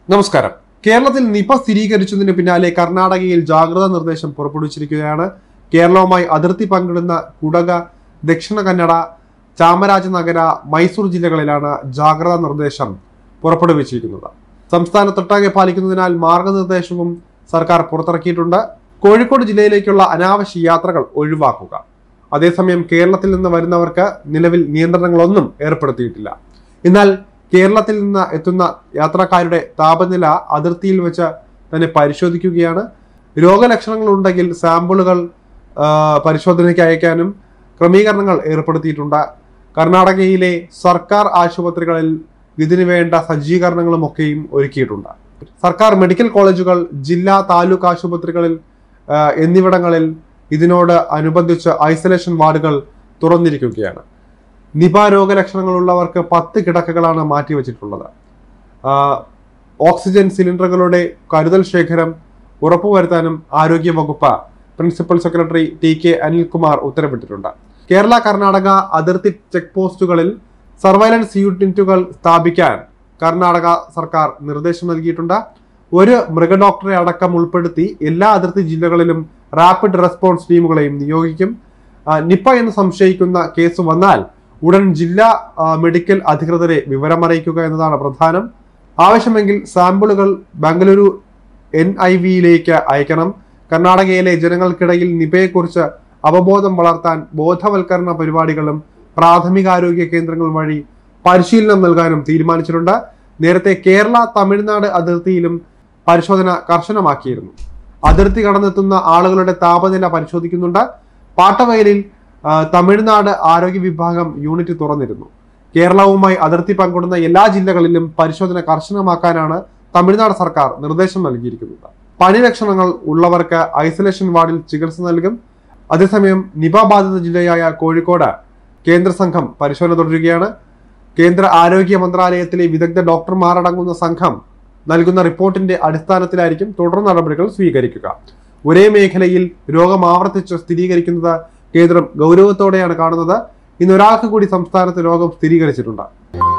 നമസ്കാരം കേരളത്തിൽ നിപ സ്ഥിരീകരിച്ചതിന് പിന്നാലെ കർണാടകയിൽ ജാഗ്രതാ നിർദ്ദേശം പുറപ്പെടുവിച്ചിരിക്കുകയാണ് കേരളവുമായി അതിർത്തി പങ്കിടുന്ന കുടക ദക്ഷിണ കന്നഡ ചാമരാജനഗര മൈസൂർ ജില്ലകളിലാണ് ജാഗ്രതാ നിർദ്ദേശം പുറപ്പെടുവിച്ചിരിക്കുന്നത് സംസ്ഥാനത്തൊട്ടാകെ പാലിക്കുന്നതിനാൽ മാർഗനിർദ്ദേശവും സർക്കാർ പുറത്തിറക്കിയിട്ടുണ്ട് കോഴിക്കോട് ജില്ലയിലേക്കുള്ള അനാവശ്യ യാത്രകൾ ഒഴിവാക്കുക അതേസമയം കേരളത്തിൽ നിന്ന് വരുന്നവർക്ക് നിലവിൽ നിയന്ത്രണങ്ങളൊന്നും ഏർപ്പെടുത്തിയിട്ടില്ല എന്നാൽ കേരളത്തിൽ നിന്ന് എത്തുന്ന യാത്രക്കാരുടെ താപനില അതിർത്തിയിൽ വെച്ച് തന്നെ പരിശോധിക്കുകയാണ് രോഗലക്ഷണങ്ങൾ ഉണ്ടെങ്കിൽ സാമ്പിളുകൾ ആ, പരിശോധനയ്ക്ക് അയക്കാനും ക്രമീകരണങ്ങൾ ഏർപ്പെടുത്തിയിട്ടുണ്ട് കർണാടകയിലെ സർക്കാർ ആശുപത്രികളിൽ ഇതിനു വേണ്ട സജ്ജീകരണങ്ങളും ഒക്കെയും ഒരുക്കിയിട്ടുണ്ട് സർക്കാർ മെഡിക്കൽ കോളേജുകൾ ജില്ലാ താലൂക്ക് ആശുപത്രികളിൽ ആ, എന്നിവിടങ്ങളിൽ ഇതിനോട് അനുബന്ധിച്ച് ഐസൊലേഷൻ വാർഡുകൾ തുറന്നിരിക്കുകയാണ് നിപ രോഗലക്ഷണങ്ങളുള്ളവർക്ക് പത്ത് കിടക്കകളാണ് മാറ്റിവെച്ചിട്ടുള്ളത് ആ, ഓക്സിജൻ സിലിണ്ടറുകളുടെ കരുതൽ ശേഖരം ഉറപ്പുവരുത്താനും ആരോഗ്യ വകുപ്പ് principal secretary T K Anilkumar ഉത്തരവിട്ടിട്ടുണ്ട് കേരള കർണാടക അതിർത്തി ചെക്ക് പോസ്റ്റുകളിൽ സർവൈലൻസ് യൂണിറ്റുകൾ സ്ഥാപിക്കാൻ കർണാടക സർക്കാർ നിർദ്ദേശം നൽകിയിട്ടുണ്ട് ഒരു മൃഗഡോക്ടറെ അടക്കം ഉൾപ്പെടുത്തി എല്ലാ അതിർത്തി ജില്ലകളിലും റാപ്പിഡ് റെസ്പോൺസ് ടീമുകളെയും നിയോഗിക്കും ആ, നിപ്പ എന്ന് സംശയിക്കുന്ന കേസ് വന്നാൽ ഉടൻ ജില്ലാ ആ, മെഡിക്കൽ അധികൃതരെ വിവരമറിയിക്കുക എന്നതാണ് പ്രധാനം ആവശ്യമെങ്കിൽ സാമ്പിളുകൾ ബംഗളൂരു എൻ ഐ വിയിലേക്ക് അയക്കണം കർണാടകയിലെ ജനങ്ങൾക്കിടയിൽ നിപയെക്കുറിച്ച് അവബോധം വളർത്താൻ ബോധവൽക്കരണ പരിപാടികളും പ്രാഥമികാരോഗ്യ കേന്ദ്രങ്ങൾ വഴി പരിശീലനം നൽകാനും തീരുമാനിച്ചിട്ടുണ്ട് നേരത്തെ കേരള തമിഴ്നാട് അതിർത്തിയിലും പരിശോധന കർശനമാക്കിയിരുന്നു അതിർത്തി കടന്നെത്തുന്ന ആളുകളുടെ താപനില പരിശോധിക്കുന്നുണ്ട് പാട്ടവയലിൽ ആ, തമിഴ്നാട് ആരോഗ്യ വിഭാഗം യൂണിറ്റ് തുറന്നിരുന്നു കേരളവുമായി അതിർത്തി പങ്കിടുന്ന എല്ലാ ജില്ലകളിലും പരിശോധന കർശനമാക്കാനാണ് തമിഴ്നാട് സർക്കാർ നിർദ്ദേശം നൽകിയിരിക്കുന്നത് പനി ലക്ഷണങ്ങൾ ഉള്ളവർക്ക് ഐസൊലേഷൻ വാർഡിൽ ചികിത്സ നൽകും അതേസമയം നിപ ബാധിത ജില്ലയായ കോഴിക്കോട് കേന്ദ്ര സംഘം പരിശോധന തുടരുകയാണ് കേന്ദ്ര ആരോഗ്യ മന്ത്രാലയത്തിലെ വിദഗ്ധ ഡോക്ടർമാർ അടങ്ങുന്ന സംഘം നൽകുന്ന റിപ്പോർട്ടിന്റെ അടിസ്ഥാനത്തിലായിരിക്കും തുടർ നടപടികൾ സ്വീകരിക്കുക ഒരേ മേഖലയിൽ രോഗം ആവർത്തിച്ച് സ്ഥിരീകരിക്കുന്നത് കേന്ദ്രം ഗൗരവത്തോടെയാണ് കാണുന്നത് ഇന്ന് ഒരാൾക്ക് കൂടി സംസ്ഥാനത്ത് രോഗം സ്ഥിരീകരിച്ചിട്ടുണ്ട്